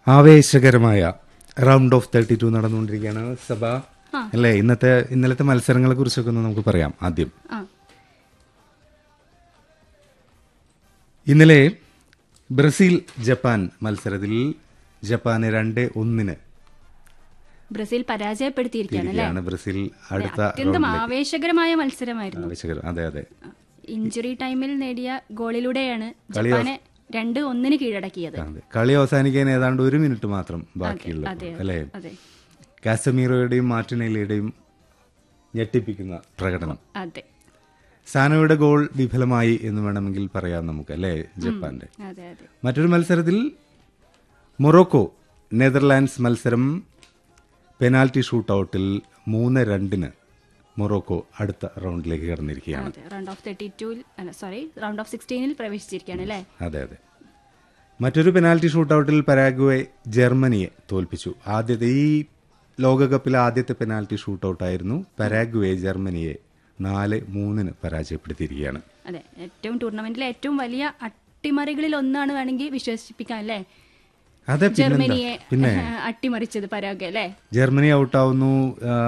ആവേശകരമായ round of thirty two നടന്നുകൊണ്ടിരിക്കുകയാണ് സഭ ആ. അല്ലേ ഇന്നത്തെ ഇന്നലത്തെ മത്സരങ്ങളെ കുറിച്ചൊക്കെ ഒന്ന് നമുക്ക് പറയാം ആദ്യം ആ ഇന്നലെ ബ്രസീൽ ജപ്പാൻ മത്സരത്തിൽ ജപ്പാന് രണ്ട് ഒന്നിന് ബ്രസീൽ പരാജയപ്പെടുത്തിയിരിക്കുകയാണ് അല്ലേ തിരികെയാണ് ബ്രസീൽ അടുത്ത അത്യന്തം ആവേശകരമായ മത്സരമായിരുന്നു ആവേശകരം അതെ അതെ ഇഞ്ചുറി ടൈമിൽ നേടിയ ഗോളിലൂടെയാണ് ജപ്പാനെ രണ്ട് ഒന്നിന് കീഴടക്കിയത് അതെ കളി അവസാനിക്കാൻ ഏതാണ്ട് ഒരു മിനിറ്റ് മാത്രം ബാക്കിയുള്ളൂ അതെ അല്ലേ അതെ കാസമീറോയുടെയും മാർട്ടിനേലിയുടെയും ഞെട്ടിപ്പിക്കുന്ന പ്രകടനം അതെ സാനോയുടെ ഗോൾ വിഫലമായി എന്ന് വേണമെങ്കിൽ പറയാം നമുക്ക് അല്ലേ ജപ്പാന്റെ അതെ അതെ മറ്റൊരു മത്സരത്തിൽ മൊറോക്കോ നെതർലാൻഡ്സ് മത്സരം പെനാൽറ്റി ഷൂട്ടൌട്ടിൽ മൂന്ന് രണ്ടിന് മൊറോക്കോ അടുത്ത റൗണ്ടിലേക്ക് കടന്നിരിക്കുകയാണ് അതെ റൗണ്ട് ഓഫ് തേർട്ടി ടൂവിൽ അല്ല സോറി റൗണ്ട് ഓഫ് സിക്സ്റ്റീനിൽ പ്രവേശിച്ചിരിക്കുകയാണ് അല്ലേ അതെ അതെ മറ്റൊരു പെനാൽറ്റി ഷൂട്ടൌട്ടിൽ പരാഗ്വെ ജർമ്മനിയെ തോൽപ്പിച്ചു ആദ്യത്തെ ഈ ലോകകപ്പിലെ ആദ്യത്തെ പെനാൽറ്റി ഷൂട്ടൌട്ടായിരുന്നു പരാഗ്വെ ജർമ്മനിയെ നാല് മൂന്നിന് പരാജയപ്പെടുത്തിയിരിക്കുകയാണ് അതെ ഏറ്റവും ടൂർണമെന്റിലെ ഏറ്റവും വലിയ അട്ടിമറികളിൽ ഒന്നാണ് വേണമെങ്കിൽ വിശ്വസിപ്പിക്കാം അല്ലേ അതെ പിന്നെന്താ ജർമ്മനിയെ പിന്നെ അട്ടിമറിച്ചത് പരാഗ് അല്ലേ ജർമ്മനി ഔട്ടാവുന്നു ആ,